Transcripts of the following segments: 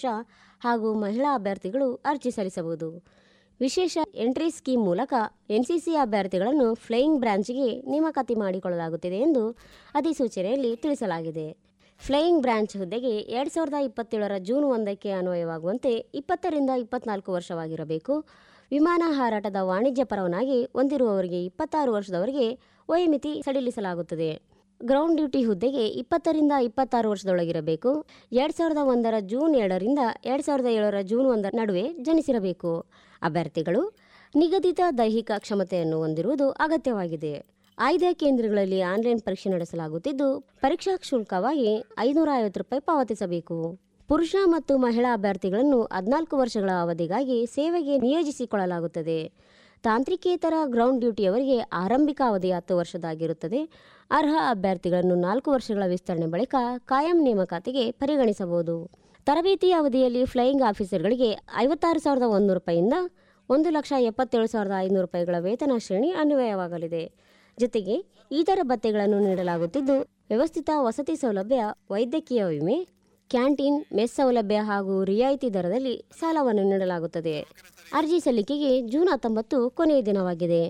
ಪುರುಷ ಹಾಗೂ ಮಹಿಳಾ ಅಭ್ಯರ್ಥಿಗಳು ಅರ್ಜಿ ಸಲ್ಲಿಸಬಹುದು ವಿಶೇಷ ಎಂಟ್ರಿ ಸ್ಕೀಮ್ ಮೂಲಕ ಎನ್ಸಿಸಿ ಅಭ್ಯರ್ಥಿಗಳನ್ನು ಫ್ಲೈಯಿಂಗ್ ಬ್ರಾಂಚ್ಗೆ ನೇಮಕಾತಿ ಮಾಡಿಕೊಳ್ಳಲಾಗುತ್ತಿದೆ ಎಂದು ಅಧಿಸೂಚನೆಯಲ್ಲಿ ತಿಳಿಸಲಾಗಿದೆ ಫ್ಲೈಯಿಂಗ್ ಬ್ರಾಂಚ್ ಹುದ್ದೆಗೆ ಎರಡು ಸಾವಿರದ ಇಪ್ಪತ್ತೇಳರ ಜೂನ್ ಒಂದಕ್ಕೆ ಅನ್ವಯವಾಗುವಂತೆ ಇಪ್ಪತ್ತರಿಂದ ಇಪ್ಪತ್ನಾಲ್ಕು ವರ್ಷವಾಗಿರಬೇಕು ವಿಮಾನ ಹಾರಾಟದ ವಾಣಿಜ್ಯ ಪರವಾನಗಿ ಹೊಂದಿರುವವರಿಗೆ ಇಪ್ಪತ್ತಾರು ವರ್ಷದವರೆಗೆ ವಯೋಮಿತಿ ಸಡಿಲಿಸಲಾಗುತ್ತದೆ ಗ್ರೌಂಡ್ ಡ್ಯೂಟಿ ಹುದ್ದೆಗೆ ಇಪ್ಪತ್ತರಿಂದ ಇಪ್ಪತ್ತಾರು ವರ್ಷದೊಳಗಿರಬೇಕು ಎರಡು ಸಾವಿರದ ಒಂದರ ಜೂನ್ ಎರಡರಿಂದ ಎರಡು ಸಾವಿರದ ಏಳರ ಜೂನ್ ಒಂದರ ನಡುವೆ ಜನಿಸಿರಬೇಕು ಅಭ್ಯರ್ಥಿಗಳು ನಿಗದಿತ ದೈಹಿಕ ಕ್ಷಮತೆಯನ್ನು ಹೊಂದಿರುವುದು ಅಗತ್ಯವಾಗಿದೆ ಆಯ್ದ ಕೇಂದ್ರಗಳಲ್ಲಿ ಆನ್ಲೈನ್ ಪರೀಕ್ಷೆ ನಡೆಸಲಾಗುತ್ತಿದ್ದು ಪರೀಕ್ಷಾ ಶುಲ್ಕವಾಗಿ ಐನೂರ ಐವತ್ತು ರೂಪಾಯಿ ಪಾವತಿಸಬೇಕು ಪುರುಷ ಮತ್ತು ಮಹಿಳಾ ಅಭ್ಯರ್ಥಿಗಳನ್ನು ಹದಿನಾಲ್ಕು ವರ್ಷಗಳ ಅವಧಿಗಾಗಿ ಸೇವೆಗೆ ನಿಯೋಜಿಸಿಕೊಳ್ಳಲಾಗುತ್ತದೆ ತಾಂತ್ರಿಕೇತರ ಗ್ರೌಂಡ್ ಡ್ಯೂಟಿಯವರಿಗೆ ಆರಂಭಿಕ ಅವಧಿ ಹತ್ತು ವರ್ಷದಾಗಿರುತ್ತದೆ ಅರ್ಹ ಅಭ್ಯರ್ಥಿಗಳನ್ನು ನಾಲ್ಕು ವರ್ಷಗಳ ವಿಸ್ತರಣೆ ಬಳಿಕ ಕಾಯಂ ನೇಮಕಾತಿಗೆ ಪರಿಗಣಿಸಬಹುದು ತರಬೇತಿಯ ಅವಧಿಯಲ್ಲಿ ಫ್ಲೈಯಿಂಗ್ ಆಫೀಸರ್ಗಳಿಗೆ ಐವತ್ತಾರು ಸಾವಿರದ ಒಂದು ರೂಪಾಯಿಯಿಂದ ಒಂದು ಲಕ್ಷ ಎಪ್ಪತ್ತೇಳು ಸಾವಿರದ ಐನೂರು ರೂಪಾಯಿಗಳ ವೇತನ ಶ್ರೇಣಿ ಅನ್ವಯವಾಗಲಿದೆ ಜೊತೆಗೆ ಇತರ ಭತ್ಯೆಗಳನ್ನು ನೀಡಲಾಗುತ್ತಿದ್ದು ವ್ಯವಸ್ಥಿತ ವಸತಿ ಸೌಲಭ್ಯ ವೈದ್ಯಕೀಯ ವಿಮೆ ಕ್ಯಾಂಟೀನ್ ಮೆಸ್ ಸೌಲಭ್ಯ ಹಾಗೂ ರಿಯಾಯಿತಿ ದರದಲ್ಲಿ ಸಾಲವನ್ನು ನೀಡಲಾಗುತ್ತದೆ ಅರ್ಜಿ ಸಲ್ಲಿಕೆಗೆ ಜೂನ್ ಹತ್ತೊಂಬತ್ತು ಕೊನೆಯ ದಿನವಾಗಿದೆ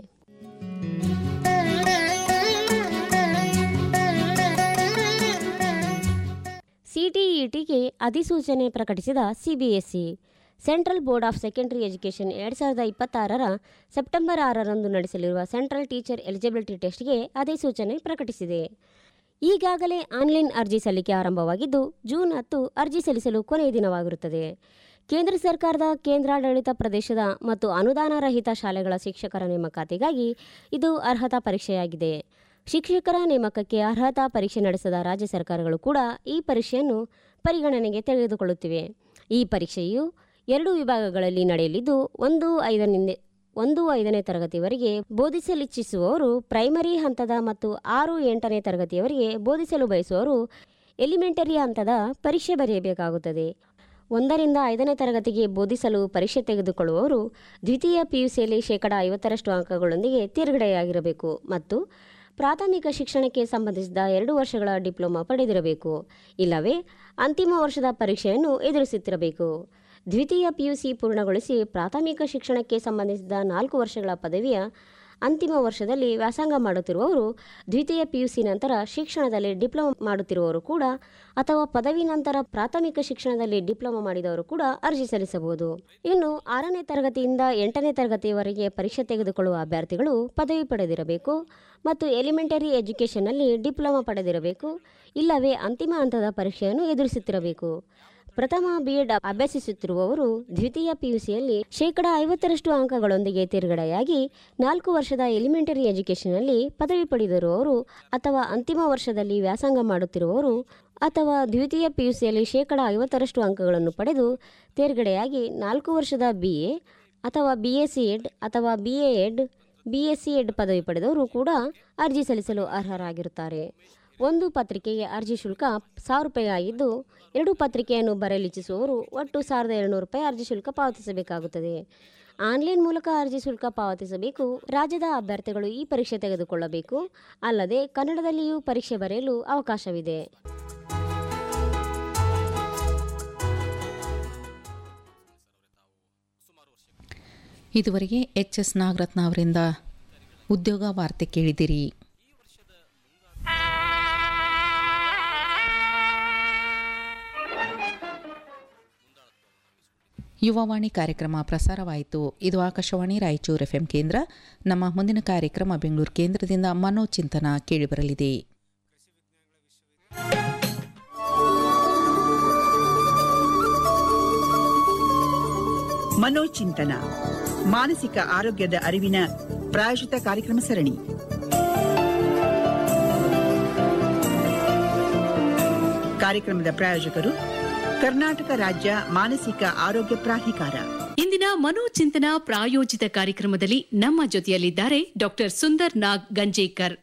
ಸಿಟಿಇಟಿಗೆ ಅಧಿಸೂಚನೆ ಪ್ರಕಟಿಸಿದ CBSE central board of secondary education ಎರಡು ಸಾವಿರದ ಇಪ್ಪತ್ತಾರರ ಸೆಪ್ಟೆಂಬರ್ ಆರರಂದು ನಡೆಸಲಿರುವ ಸೆಂಟ್ರಲ್ ಟೀಚರ್ ಎಲಿಜಿಬಿಲಿಟಿ ಟೆಸ್ಟ್ಗೆ ಅಧಿಸೂಚನೆ ಪ್ರಕಟಿಸಿದೆ ಈಗಾಗಲೇ ಆನ್ಲೈನ್ ಅರ್ಜಿ ಸಲ್ಲಿಕೆ ಆರಂಭವಾಗಿದ್ದು ಜೂನ್ ಹತ್ತು ಅರ್ಜಿ ಸಲ್ಲಿಸಲು ಕೊನೆಯ ದಿನವಾಗಿರುತ್ತದೆ ಕೇಂದ್ರ ಸರ್ಕಾರದ ಕೇಂದ್ರಾಡಳಿತ ಪ್ರದೇಶದ ಮತ್ತು ಅನುದಾನ ರಹಿತ ಶಾಲೆಗಳ ಶಿಕ್ಷಕರ ನೇಮಕಾತಿಗಾಗಿ ಇದು ಅರ್ಹತಾ ಪರೀಕ್ಷೆಯಾಗಿದೆ ಶಿಕ್ಷಕರ ನೇಮಕಕ್ಕೆ ಅರ್ಹತಾ ಪರೀಕ್ಷೆ ನಡೆಸದ ರಾಜ್ಯ ಸರ್ಕಾರಗಳು ಕೂಡ ಈ ಪರೀಕ್ಷೆಯನ್ನು ಪರಿಗಣನೆಗೆ ತೆಗೆದುಕೊಳ್ಳುತ್ತಿವೆ ಈ ಪರೀಕ್ಷೆಯು ಎರಡು ವಿಭಾಗಗಳಲ್ಲಿ ನಡೆಯಲಿದ್ದು ಒಂದು ಐದರಿಂದ ಒಂದು ಐದನೇ ತರಗತಿಯವರೆಗೆ ಬೋಧಿಸಲಿಚ್ಛಿಸುವವರು ಪ್ರೈಮರಿ ಹಂತದ ಮತ್ತು ಆರು ಎಂಟನೇ ತರಗತಿಯವರೆಗೆ ಬೋಧಿಸಲು ಬಯಸುವವರು ಎಲಿಮೆಂಟರಿ ಹಂತದ ಪರೀಕ್ಷೆ ಬರೆಯಬೇಕಾಗುತ್ತದೆ ಒಂದರಿಂದ ಐದನೇ ತರಗತಿಗೆ ಬೋಧಿಸಲು ಪರೀಕ್ಷೆ ತೆಗೆದುಕೊಳ್ಳುವವರು ದ್ವಿತೀಯ ಪಿಯುಸಿಯಲ್ಲಿ ಶೇಕಡ ಐವತ್ತರಷ್ಟು ಅಂಕಗಳೊಂದಿಗೆ ತೇರ್ಗಡೆಯಾಗಿರಬೇಕು ಮತ್ತು ಪ್ರಾಥಮಿಕ ಶಿಕ್ಷಣಕ್ಕೆ ಸಂಬಂಧಿಸಿದ ಎರಡು ವರ್ಷಗಳ ಡಿಪ್ಲೊಮಾ ಪಡೆದಿರಬೇಕು ಇಲ್ಲವೇ ಅಂತಿಮ ವರ್ಷದ ಪರೀಕ್ಷೆಯನ್ನು ಎದುರಿಸುತ್ತಿರಬೇಕು ದ್ವಿತೀಯ ಪಿಯುಸಿ ಪೂರ್ಣಗೊಳಿಸಿ ಪ್ರಾಥಮಿಕ ಶಿಕ್ಷಣಕ್ಕೆ ಸಂಬಂಧಿಸಿದ ನಾಲ್ಕು ವರ್ಷಗಳ ಪದವಿಯ ಅಂತಿಮ ವರ್ಷದಲ್ಲಿ ವ್ಯಾಸಂಗ ಮಾಡುತ್ತಿರುವವರು ದ್ವಿತೀಯ ಪಿಯುಸಿ ನಂತರ ಶಿಕ್ಷಣದಲ್ಲಿ ಡಿಪ್ಲೊಮಾ ಮಾಡುತ್ತಿರುವವರು ಕೂಡ ಅಥವಾ ಪದವಿ ನಂತರ ಪ್ರಾಥಮಿಕ ಶಿಕ್ಷಣದಲ್ಲಿ ಡಿಪ್ಲೊಮಾ ಮಾಡಿದವರು ಕೂಡ ಅರ್ಜಿ ಸಲ್ಲಿಸಬಹುದು ಇನ್ನು ಆರನೇ ತರಗತಿಯಿಂದ ಎಂಟನೇ ತರಗತಿಯವರೆಗೆ ಪರೀಕ್ಷೆ ತೆಗೆದುಕೊಳ್ಳುವ ಅಭ್ಯರ್ಥಿಗಳು ಪದವಿ ಪಡೆದಿರಬೇಕು ಮತ್ತು ಎಲಿಮೆಂಟರಿ ಎಜುಕೇಷನ್ನಲ್ಲಿ ಡಿಪ್ಲೊಮಾ ಪಡೆದಿರಬೇಕು ಇಲ್ಲವೇ ಅಂತಿಮ ಹಂತದ ಪರೀಕ್ಷೆಯನ್ನು ಎದುರಿಸುತ್ತಿರಬೇಕು ಪ್ರಥಮ ಬಿಎಡ್ ಅಭ್ಯಸಿಸುತ್ತಿರುವವರು ದ್ವಿತೀಯ ಪಿಯುಸಿಯಲ್ಲಿ ಶೇಕಡ ಐವತ್ತರಷ್ಟು ಅಂಕಗಳೊಂದಿಗೆ ತೇರ್ಗಡೆಯಾಗಿ ನಾಲ್ಕು ವರ್ಷದ ಎಲಿಮೆಂಟರಿ ಎಜುಕೇಷನ್ನಲ್ಲಿ ಪದವಿ ಪಡೆದಿರುವವರು ಅಥವಾ ಅಂತಿಮ ವರ್ಷದಲ್ಲಿ ವ್ಯಾಸಂಗ ಮಾಡುತ್ತಿರುವವರು ಅಥವಾ ದ್ವಿತೀಯ ಪಿಯುಸಿಯಲ್ಲಿ ಶೇಕಡ ಐವತ್ತರಷ್ಟು ಅಂಕಗಳನ್ನು ಪಡೆದು ತೇರ್ಗಡೆಯಾಗಿ ನಾಲ್ಕು ವರ್ಷದ ಬಿ ಎ ಅಥವಾ ಬಿ ಎಸ್ ಸಿ ಎಡ್ ಅಥವಾ B A Ed B S C Ed ಪದವಿ ಪಡೆದವರು ಕೂಡ ಅರ್ಜಿ ಸಲ್ಲಿಸಲು ಅರ್ಹರಾಗಿರುತ್ತಾರೆ ಒಂದು ಪತ್ರಿಕೆಗೆ ಅರ್ಜಿ ಶುಲ್ಕ ಸಾವಿರ ರೂಪಾಯಿ ಆಗಿದ್ದು ಎರಡು ಪತ್ರಿಕೆಯನ್ನು ಬರೆಯಲಿಚ್ಛಿಸುವವರು ಒಟ್ಟು ಸಾವಿರದ ಏಳುನೂರು ರೂಪಾಯಿ ಅರ್ಜಿ ಶುಲ್ಕ ಪಾವತಿಸಬೇಕಾಗುತ್ತದೆ ಆನ್ಲೈನ್ ಮೂಲಕ ಅರ್ಜಿ ಶುಲ್ಕ ಪಾವತಿಸಬೇಕು ರಾಜ್ಯದ ಅಭ್ಯರ್ಥಿಗಳು ಈ ಪರೀಕ್ಷೆ ತೆಗೆದುಕೊಳ್ಳಬೇಕು ಅಲ್ಲದೆ ಕನ್ನಡದಲ್ಲಿಯೂ ಪರೀಕ್ಷೆ ಬರೆಯಲು ಅವಕಾಶವಿದೆ ಇದುವರೆಗೆ ಎಚ್ ಎಸ್ ನಾಗರತ್ನ ಅವರಿಂದ ಉದ್ಯೋಗ ವಾರ್ತೆ ಕೇಳಿದಿರಿ ಯುವವಾಣಿ ಕಾರ್ಯಕ್ರಮ ಪ್ರಸಾರವಾಯಿತು ಇದು ಆಕಾಶವಾಣಿ ರಾಯಚೂರು ಎಫ್ಎಂ ಕೇಂದ್ರ ನಮ್ಮ ಮುಂದಿನ ಕಾರ್ಯಕ್ರಮ ಬೆಂಗಳೂರು ಕೇಂದ್ರದಿಂದ ಮನೋಚಿಂತನ ಕೇಳಿಬರಲಿದೆ ಮನೋಚಿಂತನ ಮಾನಸಿಕ ಆರೋಗ್ಯದ ಅರಿವಿನ ಪ್ರಾಯೋಜಿತ ಕಾರ್ಯಕ್ರಮ ಸರಣಿ ಕಾರ್ಯಕ್ರಮದ ಪ್ರಾಯೋಜಕರು ಕರ್ನಾಟಕ ರಾಜ್ಯ ಮಾನಸಿಕ ಆರೋಗ್ಯ ಪ್ರಾಧಿಕಾರ ಇಂದಿನ ಮನೋಚಿಂತನ ಪ್ರಾಯೋಜಿತ ಕಾರ್ಯಕ್ರಮದಲ್ಲಿ ನಮ್ಮ ಜೊತೆಯಲ್ಲಿದ್ದಾರೆ ಡಾಕ್ಟರ್ ಸುಂದರ್ ನಾಗ್ ಗಂಜೇಕರ್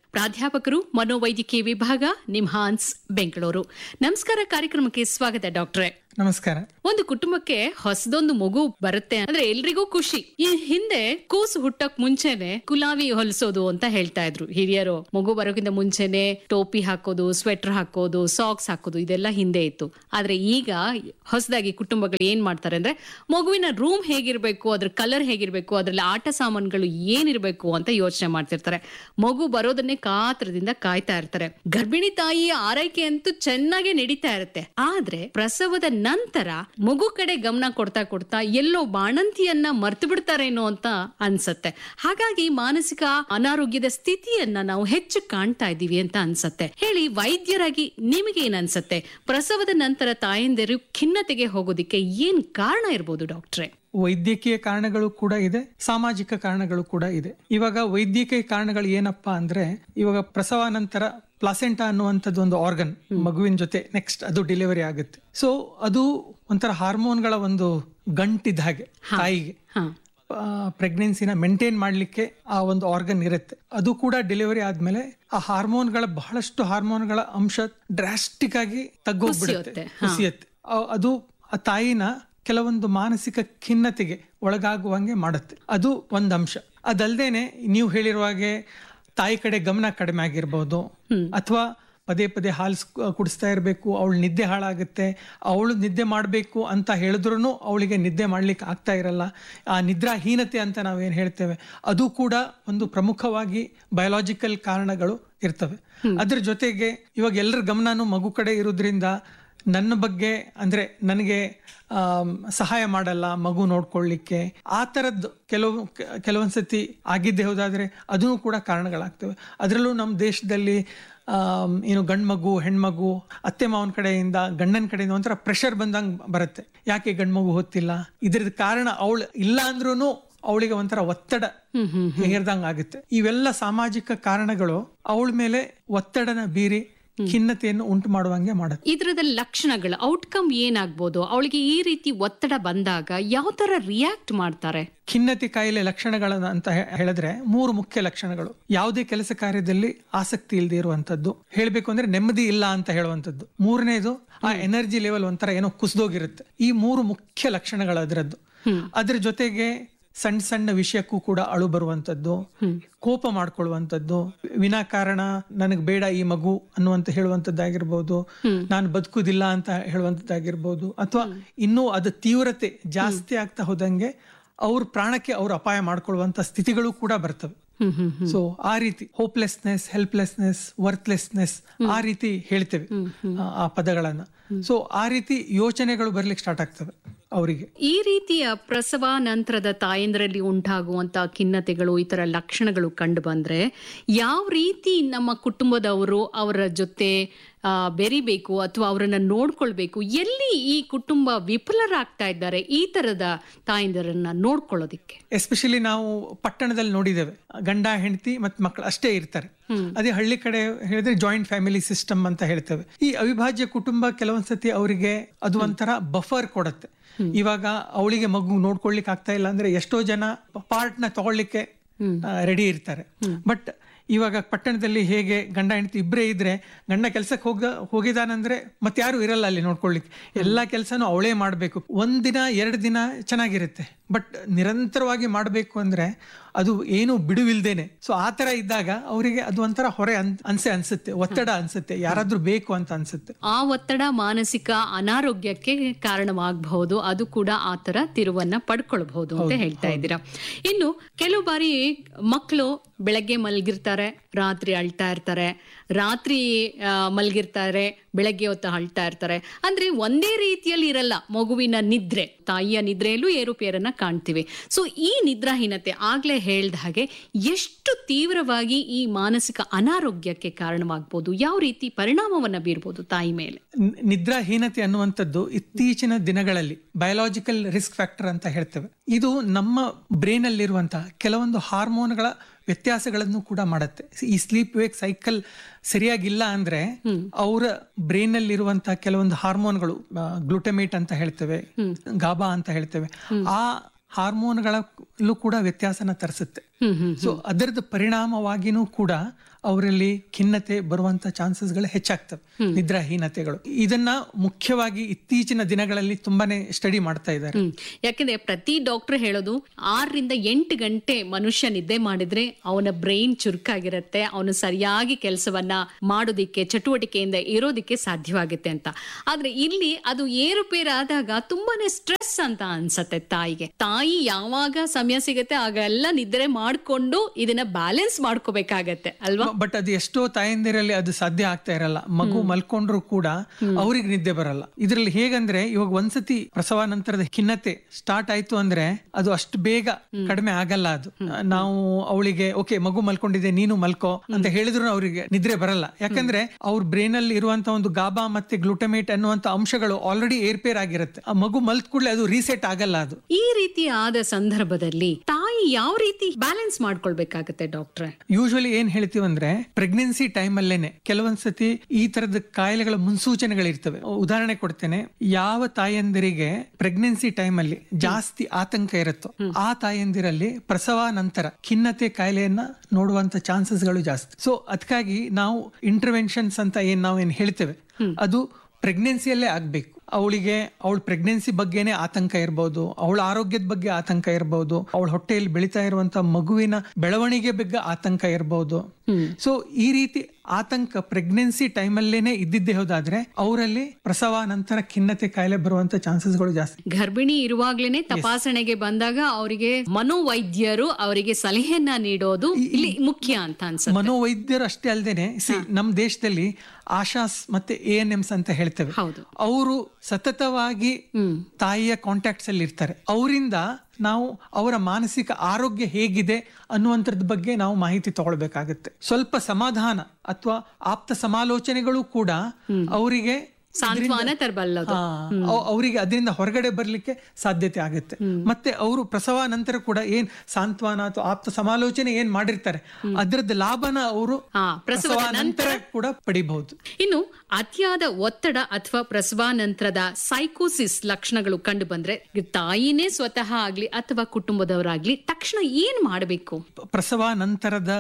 ಪ್ರಾಧ್ಯಾಪಕರು ಮನೋವೈದ್ಯಕೀಯ ವಿಭಾಗ ನಿಮ್ಹಾನ್ಸ್ ಬೆಂಗಳೂರು ನಮಸ್ಕಾರ ಕಾರ್ಯಕ್ರಮಕ್ಕೆ ಸ್ವಾಗತ ಡಾಕ್ಟ್ರೆ ನಮಸ್ಕಾರ ಒಂದು ಕುಟುಂಬಕ್ಕೆ ಹೊಸದೊಂದು ಮಗು ಬರುತ್ತೆ ಅಂದ್ರೆ ಎಲ್ರಿಗೂ ಖುಷಿ ಈ ಹಿಂದೆ ಕೂಸು ಹುಟ್ಟಕ್ ಮುಂಚೆನೆ ಗುಲಾಬಿ ಹೊಲಿಸೋದು ಅಂತ ಹೇಳ್ತಾ ಇದ್ರು ಹಿರಿಯರು ಮಗು ಬರೋಕ್ಕಿಂತ ಮುಂಚೆನೆ ಟೋಪಿ ಹಾಕೋದು ಸ್ವೆಟರ್ ಹಾಕೋದು ಸಾಕ್ಸ್ ಹಾಕೋದು ಇದೆಲ್ಲ ಹಿಂದೆ ಇತ್ತು ಆದ್ರೆ ಈಗ ಹೊಸದಾಗಿ ಕುಟುಂಬಗಳು ಏನ್ ಮಾಡ್ತಾರೆ ಅಂದ್ರೆ ಮಗುವಿನ ರೂಮ್ ಹೇಗಿರ್ಬೇಕು ಅದ್ರ ಕಲರ್ ಹೇಗಿರ್ಬೇಕು ಅದ್ರಲ್ಲಿ ಆಟ ಸಾಮಾನುಗಳು ಏನಿರ್ಬೇಕು ಅಂತ ಯೋಚನೆ ಮಾಡ್ತಿರ್ತಾರೆ ಮಗು ಬರೋದನ್ನೇ ಕಾತ್ರದಿಂದ ಕಾಯ್ತಾ ಇರ್ತಾರೆ ಗರ್ಭಿಣಿ ತಾಯಿಯ ಆರೈಕೆ ಅಂತೂ ಚೆನ್ನಾಗಿ ನಡೀತಾ ಇರುತ್ತೆ ಆದ್ರೆ ಪ್ರಸವದ ನಂತರ ಮಗು ಕಡೆ ಗಮನ ಕೊಡ್ತಾ ಕೊಡ್ತಾ ಎಲ್ಲೋ ಬಾಣಂತಿಯನ್ನ ಮರ್ತು ಬಿಡ್ತಾರೇನೋ ಅಂತ ಅನ್ಸತ್ತೆ ಹಾಗಾಗಿ ಮಾನಸಿಕ ಅನಾರೋಗ್ಯದ ಸ್ಥಿತಿಯನ್ನ ನಾವು ಹೆಚ್ಚು ಕಾಣ್ತಾ ಇದ್ದೀವಿ ಅಂತ ಅನ್ಸತ್ತೆ ಹೇಳಿ ವೈದ್ಯರಾಗಿ ನಿಮಗೆ ಏನ್ ಅನ್ಸತ್ತೆ ಪ್ರಸವದ ನಂತರ ತಾಯಂದಿರು ಖಿನ್ನತೆಗೆ ಹೋಗೋದಿಕ್ಕೆ ಏನ್ ಕಾರಣ ಇರ್ಬೋದು ಡಾಕ್ಟ್ರೆ ವೈದ್ಯಕೀಯ ಕಾರಣಗಳು ಕೂಡ ಇದೆ ಸಾಮಾಜಿಕ ಕಾರಣಗಳು ಕೂಡ ಇದೆ ಇವಾಗ ವೈದ್ಯಕೀಯ ಕಾರಣಗಳು ಏನಪ್ಪಾ ಅಂದ್ರೆ ಇವಾಗ ಪ್ರಸವ ನಂತರ ಪ್ಲಾಸೆಂಟಾ ಅನ್ನುವಂಥದ್ದು ಒಂದು ಆರ್ಗನ್ ಮಗುವಿನ ಜೊತೆ ನೆಕ್ಸ್ಟ್ ಅದು ಡೆಲಿವರಿ ಆಗುತ್ತೆ ಸೊ ಅದು ಒಂಥರ ಹಾರ್ಮೋನ್ಗಳ ಒಂದು ಗಂಟಿದ್ದ ಹಾಗೆ ತಾಯಿಗೆ ಹಾ ಪ್ರೆಗ್ನೆನ್ಸಿನ ಮೇಂಟೈನ್ ಮಾಡಲಿಕ್ಕೆ ಆ ಒಂದು ಆರ್ಗನ್ ಇರುತ್ತೆ ಅದು ಕೂಡ ಡೆಲಿವರಿ ಆದ್ಮೇಲೆ ಆ ಹಾರ್ಮೋನ್ಗಳ ಬಹಳಷ್ಟು ಹಾರ್ಮೋನ್ಗಳ ಅಂಶ ಡ್ರಾಸ್ಟಿಕ್ ಆಗಿ ತಗ್ಗೋಗ್ಬಿಡುತ್ತೆ ಕುಸಿಯುತ್ತೆ, ಕುಸಿಯುತ್ತೆ ಆ- ಅದು ಆ ತಾಯಿನ ಕೆಲವೊಂದು ಮಾನಸಿಕ ಖಿನ್ನತೆಗೆ ಒಳಗಾಗುವಂಗೆ ಮಾಡುತ್ತೆ ಅದು ಒಂದು ಅಂಶ ಅದಲ್ದೇನೆ ನೀವು ಹೇಳಿರುವ ಹಾಗೆ ತಾಯಿ ಕಡೆ ಗಮನ ಕಡಿಮೆ ಆಗಿರ್ಬೋದು ಅಥವಾ ಪದೇ ಪದೇ ಹಾಲು ಕುಡಿಸ್ತಾ ಇರಬೇಕು ಅವಳು ನಿದ್ದೆ ಹಾಳಾಗುತ್ತೆ ಅವಳು ನಿದ್ದೆ ಮಾಡಬೇಕು ಅಂತ ಹೇಳಿದ್ರು ಅವಳಿಗೆ ನಿದ್ದೆ ಮಾಡ್ಲಿಕ್ಕೆ ಆಗ್ತಾ ಇರಲ್ಲ ಆ ನಿದ್ರಾಹೀನತೆ ಅಂತ ನಾವೇನು ಹೇಳ್ತೇವೆ ಅದು ಕೂಡ ಒಂದು ಪ್ರಮುಖವಾಗಿ ಬಯೋಲಾಜಿಕಲ್ ಕಾರಣಗಳು ಇರ್ತವೆ ಅದ್ರ ಜೊತೆಗೆ ಇವಾಗ ಎಲ್ಲರ ಗಮನನೂ ಮಗು ಕಡೆ ಇರೋದ್ರಿಂದ ನನ್ನ ಬಗ್ಗೆ ಅಂದ್ರೆ ನನಗೆ ಆಮ್, ಸಹಾಯ ಮಾಡಲ್ಲ ಮಗು ನೋಡ್ಕೊಳ್ಳಿಕ್ಕೆ ಆ ಥರದ್ದು ಕೆಲವು ಕೆ- ಕೆಲವೊಂದ್ಸತಿ ಆಗಿದ್ದೇ ಹೋದಾದ್ರೆ ಅದೂ ಕೂಡ ಕಾರಣಗಳಾಗ್ತವೆ ಅದರಲ್ಲೂ ನಮ್ಮ ದೇಶದಲ್ಲಿ ಆಮ್, ಏನು ಗಂಡು ಮಗು ಹೆಣ್ಮಗು ಅತ್ತೆ ಮಾವನ ಕಡೆಯಿಂದ ಗಂಡನ ಕಡೆಯಿಂದ ಒಂಥರ ಪ್ರೆಷರ್ ಬಂದಂಗೆ ಬರುತ್ತೆ ಯಾಕೆ ಗಂಡು ಮಗು ಹೊತ್ತಿಲ್ಲ ಇದ್ರದ್ದು ಕಾರಣ ಅವಳು ಇಲ್ಲ ಅಂದ್ರೂ ಅವಳಿಗೆ ಒಂಥರ ಒತ್ತಡ ಹೇರ್ದಂಗ್ ಆಗುತ್ತೆ ಇವೆಲ್ಲ ಸಾಮಾಜಿಕ ಕಾರಣಗಳು ಅವಳ ಮೇಲೆ ಒತ್ತಡನ ಬೀರಿ ಖಿನ್ನತೆಯನ್ನು ಉಂಟು ಮಾಡುವಂಗೆ ಮಾಡುತ್ತೆ ಇದ್ರದ ಲಕ್ಷಣಗಳು ಔಟ್ಕಮ್ ಏನಾಗ್ಬೋದು ಅವಳಿಗೆ ಈ ರೀತಿ ಒತ್ತಡ ಬಂದಾಗ ಯಾವ ತರ ರಿಯಾಕ್ಟ್ ಮಾಡ್ತಾರೆ ಖಿನ್ನತೆ ಕಾಯಿಲೆ ಲಕ್ಷಣಗಳನ್ನ ಅಂತ ಹೇ- ಹೇಳಿದ್ರೆ ಮೂರು ಮುಖ್ಯ ಲಕ್ಷಣಗಳು ಯಾವುದೇ ಕೆಲಸ ಕಾರ್ಯದಲ್ಲಿ ಆಸಕ್ತಿ ಇಲ್ಲದೆ ಇರುವಂತದ್ದು ಹೇಳ್ಬೇಕು ಅಂದ್ರೆ ನೆಮ್ಮದಿ ಇಲ್ಲ ಅಂತ ಹೇಳುವಂತದ್ದು ಮೂರನೇದು ಆ ಎನರ್ಜಿ ಲೆವೆಲ್ ಒಂಥರ ಏನೋ ಕುಸಿದೋಗಿರುತ್ತೆ ಈ ಮೂರು ಮುಖ್ಯ ಲಕ್ಷಣಗಳು ಅದರದ್ದು ಅದ್ರ ಜೊತೆಗೆ ಸಣ್ಣ ಸಣ್ಣ ವಿಷಯಕ್ಕೂ ಕೂಡ ಅಳು ಬರುವಂತದ್ದು ಕೋಪ ಮಾಡ್ಕೊಳ್ಳುವಂಥದ್ದು ವಿನಾಕಾರಣ ನನಗೆ ಬೇಡ ಈ ಮಗು ಅನ್ನುವಂತ ಹೇಳುವಂತದ್ದಾಗಿರ್ಬೋದು ನಾನು ಬದುಕುದಿಲ್ಲ ಅಂತ ಹೇಳುವಂತದ್ದಾಗಿರ್ಬೋದು ಅಥವಾ ಇನ್ನೂ ಅದು ತೀವ್ರತೆ ಜಾಸ್ತಿ ಆಗ್ತಾ ಹೋದಂಗೆ ಅವ್ರ ಪ್ರಾಣಕ್ಕೆ ಅವ್ರು ಅಪಾಯ ಮಾಡ್ಕೊಳ್ಳುವಂತ ಸ್ಥಿತಿಗಳು ಕೂಡ ಬರ್ತವೆ ಸೊ ಆ ರೀತಿ ಹೋಪ್ಲೆಸ್ನೆಸ್ ಹೆಲ್ಪ್ಲೆಸ್ನೆಸ್ ವರ್ತ್ಲೆಸ್ನೆಸ್ ಆ ರೀತಿ ಹೇಳ್ತೇವೆ ಆ- ಆ ಪದಗಳನ್ನ ಸೊ ಆ ರೀತಿ ಯೋಚನೆಗಳು ಬರ್ಲಿಕ್ಕೆ ಸ್ಟಾರ್ಟ್ ಆಗ್ತವೆ ಅವರಿಗೆ ಈ ರೀತಿಯ ಪ್ರಸವ ನಂತರದ ತಾಯಂದ್ರಲ್ಲಿ ಉಂಟಾಗುವಂತ ಖಿನ್ನತೆಗಳು ಈ ತರ ಲಕ್ಷಣಗಳು ಕಂಡು ಬಂದ್ರೆ ಯಾವ ರೀತಿ ನಮ್ಮ ಕುಟುಂಬದವರು ಅವರ ಜೊತೆ ಆ, ಬೆರಿಬೇಕು ಅಥವಾ ಅವರನ್ನ ನೋಡ್ಕೊಳ್ಬೇಕು ಎಲ್ಲಿ ಈ ಕುಟುಂಬ ವಿಫಲರಾಗ್ತಾ ಇದ್ದಾರೆ ಈ ತರದ ತಾಯಂದಿರನ್ನ ನೋಡ್ಕೊಳ್ಳೋದಿಕ್ಕೆ ಎಸ್ಪೆಷಲಿ ನಾವು ಪಟ್ಟಣದಲ್ಲಿ ನೋಡಿದ್ದೇವೆ ಗಂಡ ಹೆಂಡತಿ ಮತ್ತು ಮಕ್ಕಳು ಅಷ್ಟೇ ಇರ್ತಾರೆ ಅದೇ ಹಳ್ಳಿ ಕಡೆ ಹೇಳಿದ್ರೆ ಜಾಯಿಂಟ್ ಫ್ಯಾಮಿಲಿ ಸಿಸ್ಟಮ್ ಅಂತ ಹೇಳ್ತೇವೆ ಈ ಅವಿಭಾಜ್ಯ ಕುಟುಂಬ ಕೆಲವೊಂದ್ಸತಿ ಅವರಿಗೆ ಅದು ಒಂಥರ ಬಫರ್ ಕೊಡುತ್ತೆ ಇವಾಗ ಅವಳಿಗೆ ಮಗು ನೋಡ್ಕೊಳ್ಲಿಕ್ಕೆ ಆಗ್ತಾ ಇಲ್ಲ ಅಂದ್ರೆ ಎಷ್ಟೋ ಜನ ಪಾರ್ಟ್ನ ತಗೊಳ್ಳಿಕ್ಕೆ ರೆಡಿ ಇರ್ತಾರೆ ಬಟ್ ಇವಾಗ ಪಟ್ಟಣದಲ್ಲಿ ಹೇಗೆ ಗಂಡ ಹೆಂಡತಿ ಇಬ್ಬರೇ ಇದ್ರೆ ಗಂಡ ಕೆಲ್ಸಕ್ಕೆ ಹೋಗ ಹೋಗಿದಾನಂದ್ರೆ ಮತ್ತೆ ಯಾರು ಇರಲ್ಲ ಅಲ್ಲಿ ನೋಡ್ಕೊಳ್ಳಿಕ್ಕೆ ಎಲ್ಲಾ ಕೆಲಸನೂ ಅವಳೇ ಮಾಡಬೇಕು ಒಂದಿನ ಎರಡು ದಿನ ಚೆನ್ನಾಗಿರುತ್ತೆ ಬಟ್ ನಿರಂತರವಾಗಿ ಮಾಡಬೇಕು ಅಂದ್ರೆ ಅದು ಏನು ಬಿಡುವಿಲ್ದೇನೆ ಸೊ ಆ ತರ ಇದ್ದಾಗ ಅವರಿಗೆ ಅದು ಒಂಥರ ಹೊರೆ ಅನ್ ಅನ್ಸೆ ಅನ್ಸುತ್ತೆ ಒತ್ತಡ ಅನ್ಸುತ್ತೆ ಯಾರಾದ್ರೂ ಬೇಕು ಅಂತ ಅನ್ಸುತ್ತೆ ಆ ಒತ್ತಡ ಮಾನಸಿಕ ಅನಾರೋಗ್ಯಕ್ಕೆ ಕಾರಣವಾಗಬಹುದು ಅದು ಕೂಡ ಆ ತರ ತಿರುವನ್ನ ಪಡ್ಕೊಳ್ಬಹುದು ಅಂತ ಹೇಳ್ತಾ ಇದ್ದೀರಾ ಇನ್ನು ಕೆಲವು ಬಾರಿ ಮಕ್ಕಳು ಬೆಳಗ್ಗೆ ಮಲಗಿರ್ತಾರೆ ರಾತ್ರಿ ಅಳ್ತಾ ಇರ್ತಾರೆ ರಾತ್ರಿ ಆ, ಮಲಗಿರ್ತಾರೆ ಬೆಳಗ್ಗೆ ಹೊತ್ತು ಅಳ್ತಾ ಇರ್ತಾರೆ ಅಂದ್ರೆ ಒಂದೇ ರೀತಿಯಲ್ಲಿ ಇರಲ್ಲ ಮಗುವಿನ ನಿದ್ರೆ ತಾಯಿಯ ನಿದ್ರೆಯಲ್ಲೂ ಏರುಪೇರನ್ನ ಕಾಣ್ತೀವಿ ಸೊ ಈ ನಿದ್ರಾಹೀನತೆ ಆಗ್ಲೇ ಹೇಳ್ದ ಹಾಗೆ ಎಷ್ಟು ತೀವ್ರವಾಗಿ ಈ ಮಾನಸಿಕ ಅನಾರೋಗ್ಯಕ್ಕೆ ಕಾರಣವಾಗ್ಬೋದು ಯಾವ ರೀತಿ ಪರಿಣಾಮವನ್ನ ಬೀರ್ಬೋದು ತಾಯಿ ಮೇಲೆ ನಿ- ನಿದ್ರಾಹೀನತೆ ಅನ್ನುವಂಥದ್ದು ಇತ್ತೀಚಿನ ದಿನಗಳಲ್ಲಿ ಬಯೋಲಾಜಿಕಲ್ ರಿಸ್ಕ್ ಫ್ಯಾಕ್ಟರ್ ಅಂತ ಹೇಳ್ತೇವೆ ಇದು ನಮ್ಮ ಬ್ರೈನ್ ಅಲ್ಲಿರುವಂತಹ ಕೆಲವೊಂದು ಹಾರ್ಮೋನ್ಗಳ ವ್ಯತ್ಯಾಸಗಳನ್ನು ಕೂಡ ಮಾಡುತ್ತೆ ಈ ಸ್ಲೀಪ್ ವೇಕ್ ಸೈಕಲ್ ಸರಿಯಾಗಿಲ್ಲ ಅಂದ್ರೆ ಅವರ ಬ್ರೈನ್ ಅಲ್ಲಿರುವಂತಹ ಕೆಲವೊಂದು ಹಾರ್ಮೋನ್ಗಳು ಗ್ಲೂಟಮೇಟ್ ಅಂತ ಹೇಳ್ತೇವೆ ಗಾಬಾ ಅಂತ ಹೇಳ್ತೇವೆ ಆ ಹಾರ್ಮೋನ್ಗಳ ಅಲ್ಲೂ ಕೂಡ ವ್ಯತ್ಯಾಸನ ತರಿಸುತ್ತೆ ಹ್ಮ್ ಹ್ಮ್ ಸೊ ಅದರದ ಪರಿಣಾಮವಾಗಿನೂ ಕೂಡ ಅವರಲ್ಲಿ ಖಿನ್ನತೆ ಬರುವಂತ ಚಾನ್ಸಸ್ಗಳು ಹೆಚ್ಚಾಗ್ತವೆ ನಿದ್ರಾಹೀನತೆಗಳು ಇದನ್ನ ಮುಖ್ಯವಾಗಿ ಇತ್ತೀಚಿನ ದಿನಗಳಲ್ಲಿ ತುಂಬಾನೇ ಸ್ಟಡಿ ಮಾಡ್ತಾ ಇದ್ದಾರೆ ಹ್ಮ್ ಯಾಕಂದ್ರೆ ಪ್ರತಿ ಡಾಕ್ಟರ್ ಹೇಳೋದು ಆರರಿಂದ ಎಂಟು ಗಂಟೆ ಮನುಷ್ಯ ನಿದ್ದೆ ಮಾಡಿದ್ರೆ ಅವನ ಬ್ರೈನ್ ಚುರುಕಾಗಿರುತ್ತೆ ಅವನು ಸರಿಯಾಗಿ ಕೆಲಸವನ್ನ ಮಾಡೋದಿಕ್ಕೆ ಚಟುವಟಿಕೆಯಿಂದ ಇರೋದಿಕ್ಕೆ ಸಾಧ್ಯವಾಗುತ್ತೆ ಅಂತ ಆದ್ರೆ ಇಲ್ಲಿ ಅದು ಏರುಪೇರಾದಾಗ ತುಂಬಾನೇ ಸ್ಟ್ರೆಸ್ ಅಂತ ಅನ್ಸತ್ತೆ ತಾಯಿಗೆ ತಾಯಿ ಯಾವಾಗ ಸಮಯ ಸಿಗತ್ತೆ ಆಗೆಲ್ಲ ನಿದ್ರೆ ಮಾಡ್ಕೊಂಡು ಇದನ್ನ ಬ್ಯಾಲೆನ್ಸ್ ಮಾಡ್ಕೋಬೇಕಾಗತ್ತೆ ಅಲ್ವಾ ಬಟ್ ಅದು ಎಷ್ಟೋ ತಾಯಂದಿರಲ್ಲಿ ಅದು ಸಾಧ್ಯ ಆಗ್ತಾ ಇರಲ್ಲ ಮಗು ಮಲ್ಕೊಂಡ್ರು ಕೂಡ ಅವ್ರಿಗೆ ನಿದ್ದೆ ಬರಲ್ಲ ಇದ್ರಲ್ಲಿ ಹೇಗಂದ್ರೆ ಇವಾಗ ಒಂದ್ಸತಿ ಪ್ರಸವ ನಂತರದ ಖಿನ್ನತೆ ಸ್ಟಾರ್ಟ್ ಆಯ್ತು ಅಂದ್ರೆ ಅದು ಅಷ್ಟು ಬೇಗ ಕಡಿಮೆ ಆಗಲ್ಲ ಅದು ನಾವು ಅವಳಿಗೆ ಓಕೆ ಮಗು ಮಲ್ಕೊಂಡಿದೆ ನೀನು ಮಲ್ಕೋ ಅಂತ ಹೇಳಿದ್ರು ಅವರಿಗೆ ನಿದ್ರೆ ಬರಲ್ಲ ಯಾಕಂದ್ರೆ ಅವ್ರ ಬ್ರೈನ್ ಅಲ್ಲಿ ಇರುವಂತ ಒಂದು ಗಾಬಾ ಮತ್ತೆ ಗ್ಲೂಟಮೇಟ್ ಅನ್ನುವಂತ ಅಂಶಗಳು ಆಲ್ರೆಡಿ ಏರ್ಪೇರ್ ಆಗಿರುತ್ತೆ ಆ ಮಗು ಮಲ್ತ್ ಕೂಡಲೇ ಅದು ರೀಸೆಟ್ ಆಗಲ್ಲ ಅದು ಈ ರೀತಿ ಆದ ಸಂದರ್ಭದಲ್ಲಿ ತಾಯಿ ಯಾವ ರೀತಿ ಬ್ಯಾಲೆನ್ಸ್ ಮಾಡ್ಕೊಳ್ಬೇಕಾಗತ್ತೆ ಡಾಕ್ಟ್ರೆ ಯೂಶಲಿ ಏನ್ ಹೇಳ್ತೀವಿ ಅಂದ್ರೆ ಪ್ರೆಗ್ನೆನ್ಸಿ ಟೈಮ್ ಅಲ್ಲೇನೆ ಕೆಲವೊಂದ್ಸತಿ ಈ ತರದ ಕಾಯಿಲೆಗಳ ಮುನ್ಸೂಚನೆಗಳಿರ್ತವೆ ಉದಾಹರಣೆ ಕೊಡ್ತೇನೆ ಯಾವ ತಾಯಂದಿರಿಗೆ ಪ್ರೆಗ್ನೆನ್ಸಿ ಟೈಮ್ ಅಲ್ಲಿ ಜಾಸ್ತಿ ಆತಂಕ ಇರುತ್ತೋ ಆ ತಾಯಂದಿರಲ್ಲಿ ಪ್ರಸವ ನಂತರ ಖಿನ್ನತೆ ಕಾಯಿಲೆಯನ್ನ ನೋಡುವಂತ ಚಾನ್ಸಸ್ಗಳು ಜಾಸ್ತಿ ಸೊ ಅದಕ್ಕಾಗಿ ನಾವು ಇಂಟರ್ವೆನ್ಷನ್ಸ್ ಅಂತ ಏನ್ ನಾವು ಏನ್ ಹೇಳ್ತೇವೆ ಅದು ಪ್ರೆಗ್ನೆನ್ಸಿಯಲ್ಲೇ ಆಗ್ಬೇಕು ಅವಳಿಗೆ ಅವಳ ಪ್ರೆಗ್ನೆನ್ಸಿ ಬಗ್ಗೆನೇ ಆತಂಕ ಇರ್ಬೋದು ಅವಳ ಆರೋಗ್ಯದ ಬಗ್ಗೆ ಆತಂಕ ಇರ್ಬೋದು ಅವಳ ಹೊಟ್ಟೆಯಲ್ಲಿ ಬೆಳೀತಾ ಇರುವಂತ ಮಗುವಿನ ಬೆಳವಣಿಗೆ ಬಗ್ಗೆ ಆತಂಕ ಇರ್ಬೋದು ಸೊ ಈ ರೀತಿ ಆತಂಕ ಪ್ರೆಗ್ನೆನ್ಸಿ ಟೈಮಲ್ಲೇನೆ ಇದ್ದಿದ್ದೇ ಹೋದಾದ್ರೆ ಅವರಲ್ಲಿ ಪ್ರಸವ ನಂತರ ಖಿನ್ನತೆ ಕಾಯಿಲೆ ಬರುವಂತ ಚಾನ್ಸಸ್ಗಳು ಜಾಸ್ತಿ ಗರ್ಭಿಣಿ ಇರುವಾಗ್ಲೇನೆ ತಪಾಸಣೆಗೆ ಬಂದಾಗ ಅವರಿಗೆ ಮನೋವೈದ್ಯರು ಅವರಿಗೆ ಸಲಹೆಯನ್ನ ನೀಡೋದು ಇಲ್ಲಿ ಮುಖ್ಯ ಅಂತ ಅನ್ಸುತ್ತೆ ಮನೋವೈದ್ಯರು ಅಷ್ಟೇ ಅಲ್ಲದೇನೆ ಸಿ ನಮ್ ದೇಶದಲ್ಲಿ ಆಶಾಸ್ ಮತ್ತೆ ಎ ಎನ್ ಎಮ್ಸ್ ಅಂತ ಹೇಳ್ತೇವೆ ಹೌದು. ಅವರು ಸತತವಾಗಿ ತಾಯಿಯ ಕಾಂಟ್ಯಾಕ್ಟ್ಸ್ ಅಲ್ಲಿ ಇರ್ತಾರೆ ಅವರಿಂದ ನಾವು ಅವರ ಮಾನಸಿಕ ಆರೋಗ್ಯ ಹೇಗಿದೆ ಅನ್ನುವಂಥದ್ರ ಬಗ್ಗೆ ನಾವು ಮಾಹಿತಿ ತಗೊಳ್ಬೇಕಾಗತ್ತೆ ಸ್ವಲ್ಪ ಸಮಾಧಾನ ಅಥವಾ ಆಪ್ತ ಸಮಾಲೋಚನೆಗಳು ಕೂಡ ಅವರಿಗೆ ಸಾಂತ್ವನ ತರಬಲ್ಲದು ಅವರಿಗೆ ಅದರಿಂದ ಹೊರಗಡೆ ಬರ್ಲಿಕ್ಕೆ ಸಾಧ್ಯತೆ ಆಗುತ್ತೆ ಮತ್ತೆ ಅವರು ಪ್ರಸವ ನಂತರ ಕೂಡ ಏನ್ ಸಾಂತ್ವನ ಅಥವಾ ಆಪ್ತ ಸಮಾಲೋಚನೆ ಏನ್ ಮಾಡಿರ್ತಾರೆ ಅದರದ್ದು ಲಾಭನ ಅವರು ಹಾ, ಪ್ರಸವದ ಪ್ರಸವ ನಂತರ ಕೂಡ ಪಡಿಬಹುದು ಇನ್ನು ಅತಿಯಾದ ಒತ್ತಡ ಅಥವಾ ಪ್ರಸವಾನಂತರದ ಸೈಕೋಸಿಸ್ ಲಕ್ಷಣಗಳು ಕಂಡು ಬಂದ್ರೆ ತಾಯಿನೇ ಸ್ವತಃ ಆಗ್ಲಿ ಅಥವಾ ಕುಟುಂಬದವರಾಗ್ಲಿ ತಕ್ಷಣ ಏನ್ ಮಾಡಬೇಕು ಪ್ರಸವ ನಂತರದ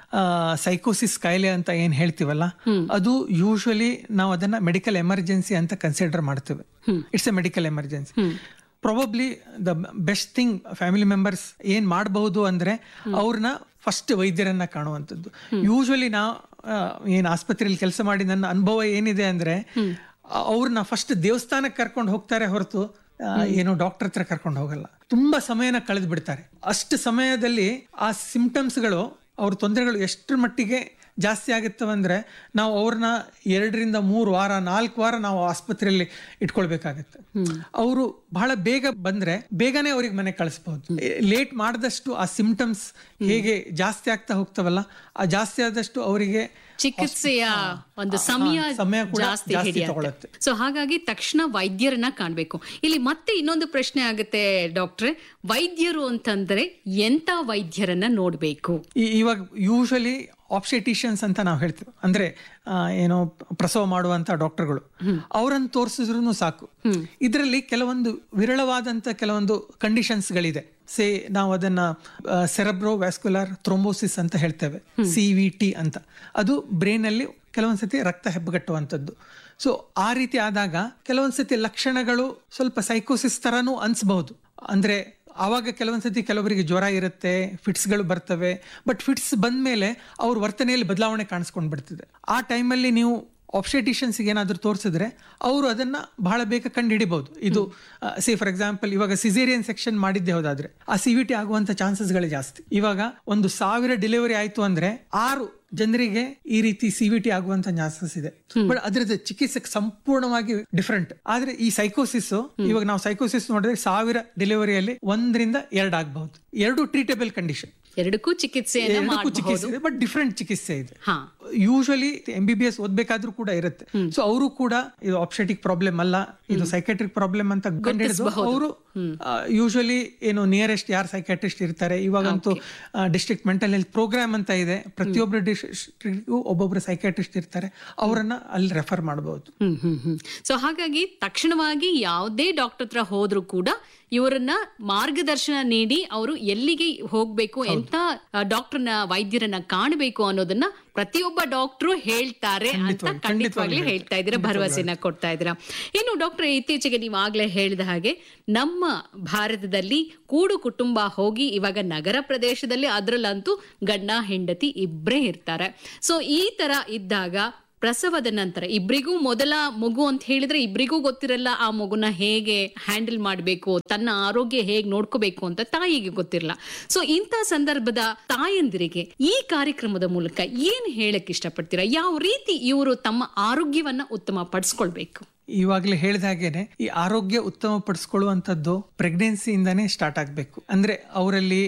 ಸೈಕೋಸಿಸ್ ಕಾಯಿಲೆ ಅಂತ ಏನ್ ಹೇಳ್ತೀವಲ್ಲ ಅದು ಯೂಶುವಲಿ ನಾವು ಅದನ್ನ ಮೆಡಿಕಲ್ ಎಮರ್ಜೆನ್ಸಿ ಅಂತ ಕನ್ಸಿಡರ್ ಮಾಡ್ತೇವೆ it's a medical emergency probably the best thing family members ಏನ್ ಮಾಡಬಹುದು ಅಂದ್ರೆ ಅವ್ರನ್ನ ಫಸ್ಟ್ ವೈದ್ಯರನ್ನ ಕಾಣುವಂಥದ್ದು ಯೂಶುವಲಿ ನಾ ಆ, ಏನ್ ಆಸ್ಪತ್ರೆಯಲ್ಲಿ ಕೆಲಸ ಮಾಡಿ ನನ್ನ ಅನುಭವ ಏನಿದೆ ಅಂದ್ರೆ ಅವ್ರನ್ನ ಫಸ್ಟ್ ದೇವಸ್ಥಾನಕ್ಕೆ ಕರ್ಕೊಂಡು ಹೋಗ್ತಾರೆ ಹೊರತು ಆ, ಏನು ಡಾಕ್ಟರ್ ಹತ್ರ ಕರ್ಕೊಂಡು ಹೋಗಲ್ಲ ತುಂಬಾ ಸಮಯನ ಕಳೆದು ಬಿಡ್ತಾರೆ ಅಷ್ಟು ಸಮಯದಲ್ಲಿ ಆ ಸಿಂಪ್ಟಮ್ಸ್ಗಳು ಅವ್ರ ತೊಂದರೆಗಳು ಎಷ್ಟರ ಮಟ್ಟಿಗೆ ಜಾಸ್ತಿ ಆಗುತ್ತವಂದ್ರೆ ನಾವು ಅವ್ರನ್ನ ಎರಡರಿಂದ ಮೂರು ವಾರ ನಾಲ್ಕು ವಾರ ನಾವು ಆಸ್ಪತ್ರೆಯಲ್ಲಿ ಇಟ್ಕೊಳ್ಬೇಕಾಗತ್ತೆ ಅವರು ಬಹಳ ಬೇಗ ಬಂದ್ರೆ ಬೇಗನೆ ಅವ್ರಿಗೆ ಮನೆ ಕಳಿಸ್ಬಹುದು ಲೇಟ್ ಮಾಡಿದಷ್ಟು ಆ ಸಿಂಪ್ಟಮ್ಸ್ ಹೇಗೆ ಜಾಸ್ತಿ ಆಗ್ತಾ ಹೋಗ್ತವಲ್ಲ ಆ ಜಾಸ್ತಿ ಆದಷ್ಟು ಅವರಿಗೆ ಚಿಕಿತ್ಸೆಯ ಒಂದು ಸಮಯ ಸಮಯ ಕೂಡ ಜಾಸ್ತಿ ಜಾಸ್ತಿ ಹಿಡಿಯುತ್ತೆ ತಗೊಳುತ್ತೆ. ಸೊ ಹಾಗಾಗಿ ತಕ್ಷಣ ವೈದ್ಯರನ್ನ ಕಾಣ್ಬೇಕು ಇಲ್ಲಿ ಮತ್ತೆ ಇನ್ನೊಂದು ಪ್ರಶ್ನೆ ಆಗುತ್ತೆ ಡಾಕ್ಟ್ರೆ ವೈದ್ಯರು ಅಂತಂದ್ರೆ ಎಂತ ವೈದ್ಯರನ್ನ ನೋಡ್ಬೇಕು ಈ- ಇವಾಗ ಯೂಶಲಿ ಆಪ್ಷೆಟಿಷಿಯನ್ಸ್ ಅಂತ ನಾವು ಹೇಳ್ತೀವಿ ಅಂದ್ರೆ ಆ, ಏನೋ ಪ್ರಸವ ಮಾಡುವಂತ ಡಾಕ್ಟರ್ಗಳು ಅವರನ್ನು ತೋರಿಸಿದ್ರು ಸಾಕು ಇದರಲ್ಲಿ ಕೆಲವೊಂದು ವಿರಳವಾದಂತ ಕೆಲವೊಂದು ಕಂಡೀಷನ್ಸ್ ಗಳಿದೆ ಸೇ ನಾವು ಅದನ್ನ ಸೆರೆಬ್ರೋ ವ್ಯಾಸ್ಕ್ಯುಲರ್ ಥ್ರೋಂಬೋಸಿಸ್ ಅಂತ ಹೇಳ್ತೇವೆ ಸಿ ವಿ ಟಿ ಅಂತ ಅದು ಬ್ರೈನ್ ಅಲ್ಲಿ ಕೆಲವೊಂದ್ಸತಿ ರಕ್ತ ಹೆಬ್ಬಗಟ್ಟುವಂಥದ್ದು ಸೊ ಆ ರೀತಿ ಆದಾಗ ಕೆಲವೊಂದ್ಸತಿ ಲಕ್ಷಣಗಳು ಸ್ವಲ್ಪ ಸೈಕೋಸಿಸ್ ತರನೂ ಅನ್ಸ್ಬಹುದು ಅಂದ್ರೆ ಆವಾಗ ಕೆಲವೊಂದ್ಸತಿ ಕೆಲವರಿಗೆ ಜ್ವರ ಇರುತ್ತೆ ಫಿಟ್ಸ್ಗಳು ಬರ್ತವೆ ಬಟ್ ಫಿಟ್ಸ್ ಬಂದ್ಮೇಲೆ ಅವ್ರ ವರ್ತನೆಯಲ್ಲಿ ಬದಲಾವಣೆ ಕಾಣಿಸ್ಕೊಂಡು ಬಿಡ್ತಿದೆ ಆ ಟೈಮಲ್ಲಿ ನೀವು ಆಪ್ಷೆಟಿಷನ್ಸ್ಗೆ ಏನಾದರೂ ತೋರಿಸಿದ್ರೆ ಅವರು ಅದನ್ನ ಬಹಳ ಬೇಗ ಕಂಡು ಹಿಡಿಬಹುದು ಇದು ಸಿ ಫಾರ್ ಎಕ್ಸಾಂಪಲ್ ಇವಾಗ ಸಿಸೇರಿಯನ್ ಸೆಕ್ಷನ್ ಮಾಡಿದ್ದೆ ಹೋದಾದ್ರೆ ಆ ಸಿ ವಿ ಟಿ ಆಗುವಂತ ಚಾನ್ಸಸ್ಗಳು ಜಾಸ್ತಿ ಇವಾಗ ಒಂದು ಸಾವಿರ ಡೆಲಿವರಿ ಆಯ್ತು ಅಂದ್ರೆ ಆರು ಜನರಿಗೆ ಈ ರೀತಿ ಸಿ ವಿ ಟಿ ಆಗುವಂತ ಚಾನ್ಸಸ್ ಇದೆ ಬಟ್ ಅದ್ರದ್ದು ಚಿಕಿತ್ಸೆ ಸಂಪೂರ್ಣವಾಗಿ ಡಿಫ್ರೆಂಟ್ ಆದ್ರೆ ಈ ಸೈಕೋಸಿಸ್ ಇವಾಗ ನಾವು ಸೈಕೋಸಿಸ್ ನೋಡಿದ್ರೆ ಸಾವಿರ ಡೆಲಿವರಿಯಲ್ಲಿ ಒಂದರಿಂದ ಎರಡು ಆಗಬಹುದು ಎರಡು ಟ್ರೀಟೇಬಲ್ ಕಂಡೀಷನ್ ಎರಡಕ್ಕೂ ಚಿಕಿತ್ಸೆಯನ್ನ ಎರಡಕ್ಕೂ ಮಾಡಬಹುದು ಚಿಕಿತ್ಸೆ ಇದೆ ಬಟ್ ಡಿಫ್ರೆಂಟ್ ಚಿಕಿತ್ಸೆ ಇದೆ ಹಾ usually M B B S ಓದ್ಬೇಕಾದ್ರೂ ಕೂಡ ಇರುತ್ತೆ ಸೊ ಅವರು ಕೂಡ ಇದು ಆಪ್ಷೆಟಿಕ್ ಪ್ರಾಬ್ಲಮ್ ಅಲ್ಲ ಇದು ಸೈಕೆಟ್ರಿಕ್ ಪ್ರಾಬ್ಲಮ್ ಅಂತ ಕಂಡಿಡಿದು ಅವರು ಯೂಶಲಿ ಏನು ನಿಯರೆಸ್ಟ್ ಯಾರು ಸೈಕಾಟ್ರಿಸ್ಟ್ ಇರ್ತಾರೆ ಇವಾಗಂತೂ ಡಿಸ್ಟ್ರಿಕ್ಟ್ ಮೆಂಟಲ್ ಹೆಲ್ತ್ ಪ್ರೋಗ್ರಾಮ್ ಅಂತ ಇದೆ ಪ್ರತಿಯೊಬ್ಬರು ಡಿಸ್ಟ್ರಿಕ್ಟ್ಗೂ ಒಬ್ಬೊಬ್ರು ಸೈಕಾಟ್ರಿಸ್ಟ್ ಇರ್ತಾರೆ ಅವರನ್ನ ಅಲ್ಲಿ ರೆಫರ್ ಮಾಡಬಹುದು ಹ್ಮ್ ಹ್ಮ್ ಹ್ಮ್ ಸೊ ಹಾಗಾಗಿ ತಕ್ಷಣವಾಗಿ ಯಾವುದೇ ಡಾಕ್ಟರ್ ಹತ್ರ ಹೋದ್ರು ಕೂಡ ಇವರನ್ನ ಮಾರ್ಗದರ್ಶನ ನೀಡಿ ಅವರು ಎಲ್ಲಿಗೆ ಹೋಗ್ಬೇಕು ಎಂತ ಡಾಕ್ಟರ್ನ ವೈದ್ಯರನ್ನ ಕಾಣಬೇಕು ಅನ್ನೋದನ್ನ ಪ್ರತಿಯೊಬ್ಬ ಡಾಕ್ಟ್ರು ಹೇಳ್ತಾರೆ ಅಂತ ಖಂಡಿತವಾಗ್ಲೂ ಹೇಳ್ತಾ ಇದ್ದೀರಾ ಭರವಸೆನ ಕೊಡ್ತಾ ಇದ್ದೀರಾ ಇನ್ನು ಡಾಕ್ಟರ್ ಇತ್ತೀಚೆಗೆ ನೀವು ಆಗ್ಲೇ ಹೇಳಿದ ಹಾಗೆ ನಮ್ಮ ಭಾರತದಲ್ಲಿ ಕೂಡು ಕುಟುಂಬ ಹೋಗಿ ಇವಾಗ ನಗರ ಪ್ರದೇಶದಲ್ಲಿ ಅದ್ರಲ್ಲಂತೂ ಗಂಡ ಹೆಂಡತಿ ಇಬ್ಬರೇ ಇರ್ತಾರೆ ಸೊ ಈ ತರ ಇದ್ದಾಗ ಪ್ರಸವದ ನಂತರ ಇಬ್ರಿಗೂ ಮೊದಲ ಮಗು ಅಂತ ಹೇಳಿದ್ರೆ ಇಬ್ರಿಗೂ ಗೊತ್ತಿರಲ್ಲ ಆ ಮಗುನ ಹೇಗೆ ಹ್ಯಾಂಡಲ್ ಮಾಡಬೇಕು ತನ್ನ ಆರೋಗ್ಯ ಹೇಗೆ ನೋಡ್ಕೋಬೇಕು ಅಂತ ತಾಯಿಗೆ ಗೊತ್ತಿರಲ್ಲ ಸೊ ಇಂಥ ಸಂದರ್ಭದ ತಾಯಂದಿರಿಗೆ ಈ ಕಾರ್ಯಕ್ರಮದ ಮೂಲಕ ಏನ್ ಹೇಳಕ್ ಇಷ್ಟಪಡ್ತೀರಾ ಯಾವ ರೀತಿ ಇವರು ತಮ್ಮ ಆರೋಗ್ಯವನ್ನ ಉತ್ತಮ ಪಡಿಸ್ಕೊಳ್ಬೇಕು ಇವಾಗಲೇ ಹೇಳಿದ ಹಾಗೇನೆ ಈ ಆರೋಗ್ಯ ಉತ್ತಮ ಪಡಿಸ್ಕೊಳ್ಳುವಂಥದ್ದು ಪ್ರೆಗ್ನೆನ್ಸಿಯಿಂದಾನೇ ಸ್ಟಾರ್ಟ್ ಆಗಬೇಕು ಅಂದ್ರೆ ಅವರಲ್ಲಿ